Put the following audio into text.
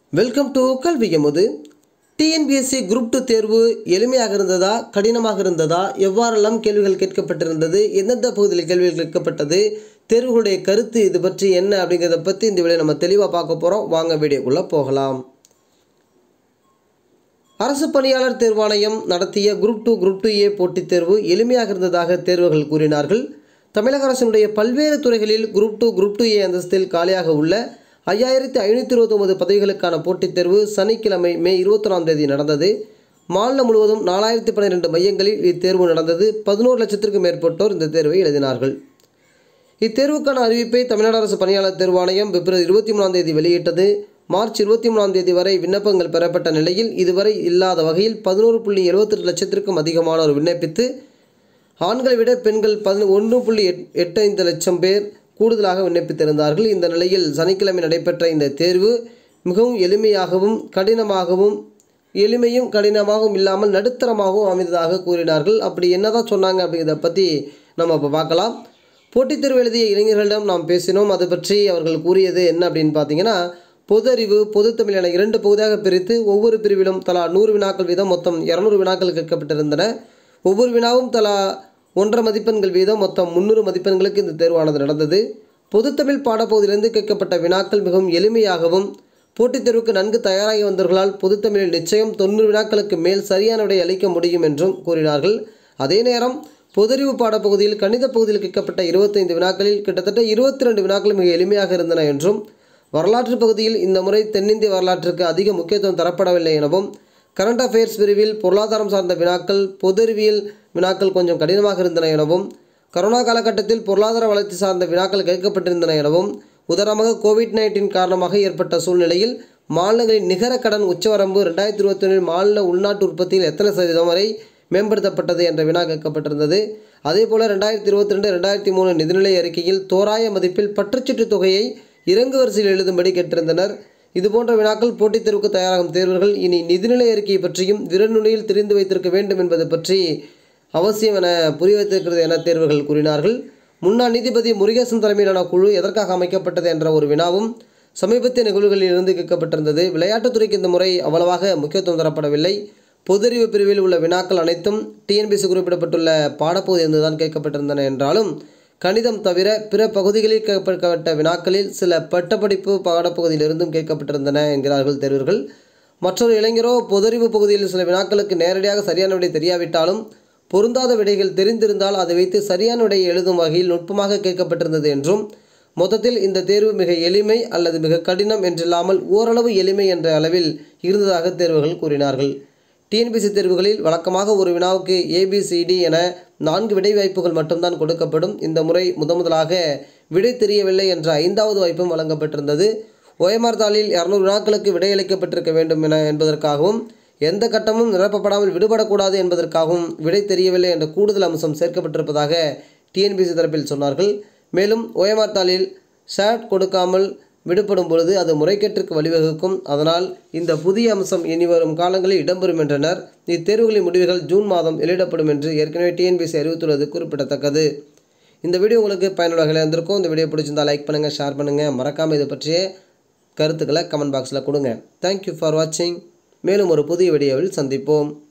welcome to Kalviyamudhu TNPSC group two தேர்வு எளிமையாக இருந்ததா கடினமாக இருந்ததா எவ்வாறெல்லாம் கேள்விகள் கேட்கப்பட்டிருந்தது எந்தெந்த பகுதியில் கேள்விகள் கேட்கப்பட்டது தேர்வுகளுடைய கருத்து இது பற்றி என்ன அப்படிங்கிறத பற்றி இந்த வீடியோ நம்ம தெளிவாக பார்க்க போகிறோம் வாங்க வீடியோக்குள்ளே போகலாம் அரசு பணியாளர் தேர்வாணையம் நடத்திய group two group two A போட்டித் தேர்வு எளிமையாக இருந்ததாக தேர்வுகள் கூறினார்கள் தமிழக அரசினுடைய பல்வேறு துறைகளில் group two group two A அந்தஸ்தில் காலியாக உள்ள ஐயாயிரத்தி ஐநூற்றி இருபத்தொம்பது பதவிகளுக்கான போட்டித் தேர்வு சனிக்கிழமை மே இருபத்தொன்னாம் தேதி நடந்தது மாநிலம் முழுவதும் நாலாயிரத்தி பன்னிரெண்டு மையங்களில் இத்தேர்வு நடந்தது பதினோரு லட்சத்திற்கும் மேற்பட்டோர் இந்த தேர்வை எழுதினார்கள் இத்தேர்வுக்கான அறிவிப்பை தமிழ்நாடு அரசு பணியாளர் தேர்வாணையம் பிப்ரவரி இருபத்தி மூணாம் தேதி வெளியிட்டது மார்ச் இருபத்தி மூணாம் தேதி வரை விண்ணப்பங்கள் பெறப்பட்ட நிலையில் இதுவரை இல்லாத வகையில் பதினோரு புள்ளி எழுபத்தெட்டு லட்சத்திற்கும் அதிகமானோர் விண்ணப்பித்து ஆண்களை விட பெண்கள் பதி ஒன்று புள்ளி எட் எட்டு ஐந்து லட்சம் பேர் கூடுதலாக விண்ணப்பித்திருந்தார்கள் இந்த நிலையில் சனிக்கிழமை நடைபெற்ற இந்த தேர்வு மிகவும் எளிமையாகவும் கடினமாகவும் எளிமையும் கடினமாகவும் இல்லாமல் நடுத்தரமாகவும் அமைந்ததாக கூறினார்கள் அப்படி என்னதான் சொன்னாங்க அப்படிங்கிறத பற்றி நம்ம இப்போ பார்க்கலாம் போட்டித் தேர்வு எழுதிய இளைஞர்களிடம் நாம் பேசினோம் அது பற்றி அவர்கள் கூறியது என்ன அப்படின்னு பார்த்தீங்கன்னா பொது அறிவு பொதுத்தமிழ் என இரண்டு பகுதியாக பிரித்து ஒவ்வொரு பிரிவிலும் தலா நூறு வினாக்கள் வீதம் மொத்தம் இரநூறு வினாக்கள் கேட்கப்பட்டிருந்தன ஒவ்வொரு வினாவும் தலா ஒன்றரை மதிப்பெண்கள் வீதம் மொத்தம் முந்நூறு மதிப்பெண்களுக்கு இந்த தேர்வானது நடந்தது பொதுத்தமிழ் பாடப்பகுதியிலிருந்து கேட்கப்பட்ட வினாக்கள் மிகவும் எளிமையாகவும் போட்டித் தேர்வுக்கு நன்கு தயாராகி வந்தவர்களால் பொதுத்தமிழில் நிச்சயம் தொண்ணூறு வினாக்களுக்கு மேல் சரியான விடை அளிக்க முடியும் என்றும் கூறினார்கள் அதே நேரம் பொதறிவு பாடப்பகுதியில் கணித பகுதியில் கேட்கப்பட்ட இருபத்தைந்து வினாக்களில் கிட்டத்தட்ட இருபத்தி ரெண்டு வினாக்கள் மிக எளிமையாக இருந்தன என்றும் வரலாற்று பகுதியில் இந்த முறை தென்னிந்திய வரலாற்றுக்கு அதிக முக்கியத்துவம் தரப்படவில்லை எனவும் கரண்ட் அஃபேர்ஸ் பிரிவில் பொருளாதாரம் சார்ந்த வினாக்கள் பொதறிவியல் வினாக்கள் கொஞ்சம் கடினமாக இருந்தன எனவும் கரோனா காலகட்டத்தில் பொருளாதார வளர்ச்சி சார்ந்த வினாக்கள் கேட்கப்பட்டிருந்தன எனவும் உதாரணமாக கோவிட் நைன்டீன் காரணமாக ஏற்பட்ட சூழ்நிலையில் மாநிலங்களின் நிகர கடன் உச்சவரம்பு ரெண்டாயிரத்தி இருபத்தி ஒன்றில் மாநில உள்நாட்டு உற்பத்தியில் எத்தனை சதவீதம் வரை மேம்படுத்தப்பட்டது என்ற வினா கேட்கப்பட்டிருந்தது அதேபோல ரெண்டாயிரத்தி இருபத்தி ரெண்டு ரெண்டாயிரத்தி மூணு நிதிநிலை அறிக்கையில் தோராய மதிப்பில் பற்றுச்சீட்டு தொகையை இறங்கு வரிசையில் எழுதும்படி கேட்டிருந்தனர் இதுபோன்ற வினாக்கள் போட்டித் தேர்வுக்கு தயாராகும் தேர்வர்கள் இனி நிதிநிலை அறிக்கையை பற்றியும் விரல்நுனியில் தெரிந்து வைத்திருக்க வேண்டும் என்பது பற்றி அவசியம் என புரிய வைத்திருக்கிறது என தேர்வுகள் கூறினார்கள் முன்னாள் நீதிபதி முருகேசன் தலைமையிலான குழு எதற்காக அமைக்கப்பட்டது என்ற ஒரு வினாவும் சமீபத்திய நிகழ்வுகளில் இருந்து கேட்கப்பட்டிருந்தது விளையாட்டுத்துறைக்கு இந்த முறை அவ்வளவாக முக்கியத்துவம் தரப்படவில்லை பொதறிவு பிரிவில் உள்ள வினாக்கள் அனைத்தும் டிஎன்பிசி குறிப்பிடப்பட்டுள்ள பாடப்பகுதி இருந்துதான் கேட்கப்பட்டிருந்தன என்றாலும் கணிதம் தவிர பிற பகுதிகளில் கேட்கப்பட்ட வினாக்களில் சில பட்டப்படிப்பு பாடப்பகுதியிலிருந்தும் கேட்கப்பட்டிருந்தன என்கிறார்கள் தேர்வர்கள் மற்றொரு இளைஞரோ பொதறிவு பகுதியில் சில வினாக்களுக்கு நேரடியாக சரியான விடை தெரியாவிட்டாலும் பொருந்தாத விடைகள் தெரிந்திருந்தால் அதை வைத்து சரியான விடையை எழுதும் வகையில் நுட்பமாக கேட்கப்பட்டிருந்தது என்றும் மொத்தத்தில் இந்த தேர்வு மிக எளிமை அல்லது மிக கடினம் என்றில்லாமல் ஓரளவு எளிமை என்ற அளவில் இருந்ததாக தேர்வுகள் கூறினார்கள் டிஎன்பிசி தேர்வுகளில் வழக்கமாக ஒரு வினாவுக்கு ஏபிசிடி என நான்கு விடை வாய்ப்புகள் மட்டும்தான் கொடுக்கப்படும் இந்த முறை முதமுதலாக விடை தெரியவில்லை என்ற ஐந்தாவது வாய்ப்பும் வழங்கப்பட்டிருந்தது ஓஎம்ஆர் தாளில் இரநூறு வினாக்களுக்கு விடையளிக்கப்பட்டிருக்க வேண்டும் என என்பதற்காகவும் எந்த கட்டமும் நிரப்பப்படாமல் விடுபடக்கூடாது என்பதற்காகவும் விடை தெரியவில்லை என்ற கூடுதல் அம்சம் சேர்க்கப்பட்டிருப்பதாக டிஎன்பிசி தரப்பில் சொன்னார்கள் மேலும் ஓஎம்ஆர் தாளில் ஷேட் கொடுக்காமல் விடுபடும் பொழுது அது முறைகேட்டிற்கு வழிவகுக்கும் அதனால் இந்த புதிய அம்சம் இனி வரும் காலங்களில் இடம்பெறும் என்றனர் இத்தேர்வுகளின் முடிவுகள் ஜூன் மாதம் வெளியிடப்படும் என்று ஏற்கனவே டிஎன்பிசி அறிவித்துள்ளது குறிப்பிடத்தக்கது இந்த வீடியோ உங்களுக்கு பயனுள்ளதாக இருந்திருக்கும் இந்த வீடியோ பிடிச்சிருந்தா லைக் பண்ணுங்கள் ஷேர் பண்ணுங்கள் மறக்காமல் இதை பற்றிய கருத்துக்களை கமெண்ட் பாக்ஸில் கொடுங்க தேங்க்யூ ஃபார் வாட்சிங் மேலும் ஒரு புதிய வீடியோவில் சந்திப்போம்